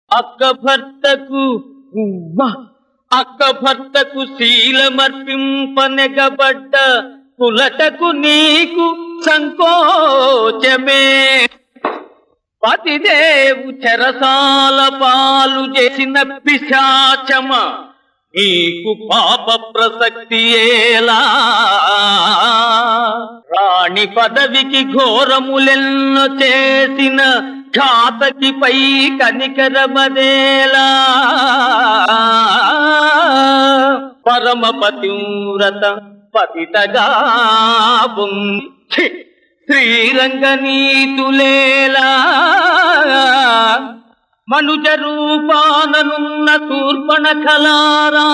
అక్క భర్తకు ఉవ్వ! అక్క భర్తకు శీలమర్పింపనెగబడ్డ కులటకు నీకు సంకోచమే పతిదేవు చెరసాల పాలు చేసిన పిశాచమ నీకు పాప ప్రసక్తి ఏలా రాణి పదవికి ఘోరములెన్నో చేసిన ఘాతకిపై కనికరమదేలా పరమ పతివ్రత పతితగా బుంది శ్రీరంగ నీతులేలా మనుజ రూపాననున్న తూర్పణ కలారా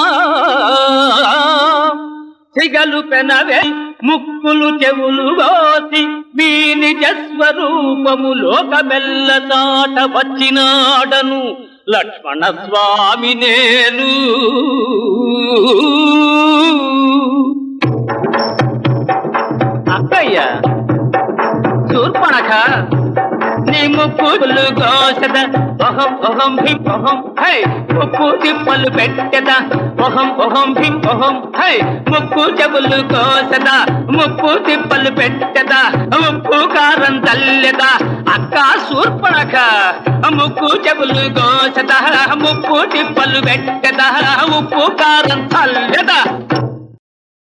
సిగలు పెనవే ముక్కులు చెవులు గోసి మీ నిజ స్వరూపము లోకమెల్ల చాట వచ్చినాడను లక్ష్మణ స్వామి నేను అక్కయ్య శూర్పణఖ నీ ముక్కులు గోసద ఒహం ఒహం భీం ఒహం హై ముక్కు తిప్పలు పెట్టద ఒహం ఒహం భీం ఒహం హై ముక్కు చెవులు కోసద ముక్కు తిప్పలు పెట్టద ఉప్పు కారం తల్లెద అక్క శూర్పణఖ ముక్కు చెవులు కోసద ముక్కు తిప్పలు పెట్టద ఉప్పు కారం తల్లెద